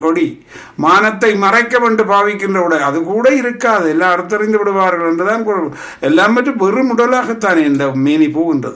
கொடி மானத்தை மறைக்க வேண்டும் பாவிக்கின்ற உடை அது கூட இருக்காது எல்லாம் அறுத்தறிந்து விடுவார்கள் என்றுதான் கூறு- எல்லாம் பற்றி வெறும் உடலாகத்தானே இந்த மேனி போகின்றது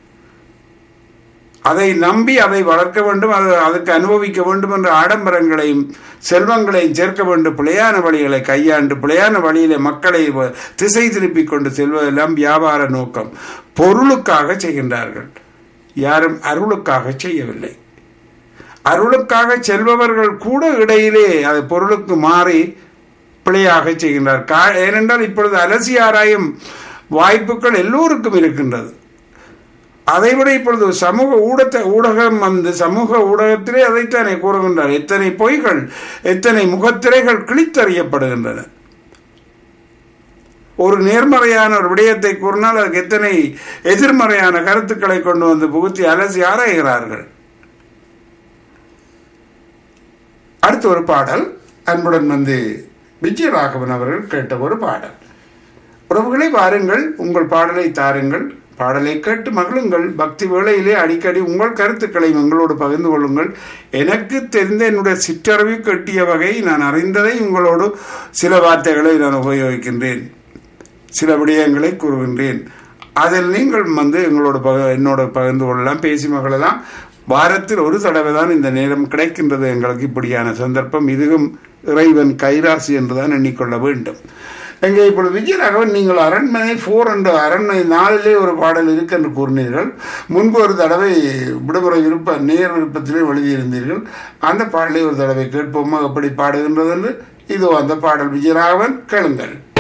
அதை நம்பி அதை வளர்க்க வேண்டும் அது அதுக்கு அனுபவிக்க வேண்டும் என்ற ஆடம்பரங்களையும் செல்வங்களையும் சேர்க்க வேண்டும் பிழையான வழிகளை கையாண்டு பிழையான வழியிலே மக்களை வ- திசை திருப்பிக் கொண்டு செல்வதெல்லாம் வியாபார நோக்கம் பொருளுக்காக செய்கின்றார்கள் யாரும் அருளுக்காக செய்யவில்லை அருளுக்காக செல்பவர்கள் கூட இடையிலே அது பொருளுக்கு மாறி பிழையாக செய்கின்றார் கா ஏனென்றால் இப்பொழுது அலசி ஆராயும் வாய்ப்புகள் எல்லோருக்கும் இருக்கின்றது அதைவிட இப்பொழுது சமூக ஊடக ஊடகம் வந்து சமூக ஊடகத்திலே அதைத்தானே கூறுகின்றார் எத்தனை பொய்கள் எத்தனை முகத்திரைகள் கிழித்தறியப்படுகின்றன ஒரு நேர்மறையான ஒரு விடயத்தை கூறினால் அதுக்கு எத்தனை எதிர்மறையான கருத்துக்களை கொண்டு வந்து புகுத்தி அலசி ஆராய்கிறார்கள் அடுத்து ஒரு பாடல் அன்புடன் வந்து விஜயராகவன் அவர்கள் கேட்ட ஒரு பாடல் உறவுகளை வாருங்கள் உங்கள் பாடலை தாருங்கள் பாடலை கேட்டு மகிழுங்கள் பக்தி வேளையிலே அடிக்கடி உங்கள் கருத்துக்களை எங்களோடு பகிர்ந்து கொள்ளுங்கள் எனக்கு தெரிந்த என்னுடைய சிற்றறிவு கட்டிய வகை நான் அறிந்ததை உங்களோடு சில வார்த்தைகளை நான் உபயோகிக்கின்றேன் சில விடயங்களை கூறுகின்றேன் அதில் நீங்கள் வந்து எங்களோட பக என்னோட பகிர்ந்து கொள்ளலாம் பேசி மகளெல்லாம் வாரத்தில் ஒரு தடவை தான் இந்த நேரம் கிடைக்கின்றது எங்களுக்கு இப்படியான சந்தர்ப்பம் இதுவும் இறைவன் கைராசி என்றுதான் எண்ணிக்கொள்ள வேண்டும் எங்கே இப்பொழுது விஜயராகவன் நீங்கள் அரண்மனை ஃபோர் என்ற அரண்மனை நாளிலே ஒரு பாடல் இருக்கு என்று கூறினீர்கள் முன்பு ஒரு தடவை விடுமுறை விருப்ப நேர் விருப்பத்திலே எழுதியிருந்தீர்கள் அந்த பாடலை ஒரு தடவை கேட்போமா எப்படி பாடுகின்றது என்று இதோ அந்த பாடல் விஜயராகவன் கேளுங்கள்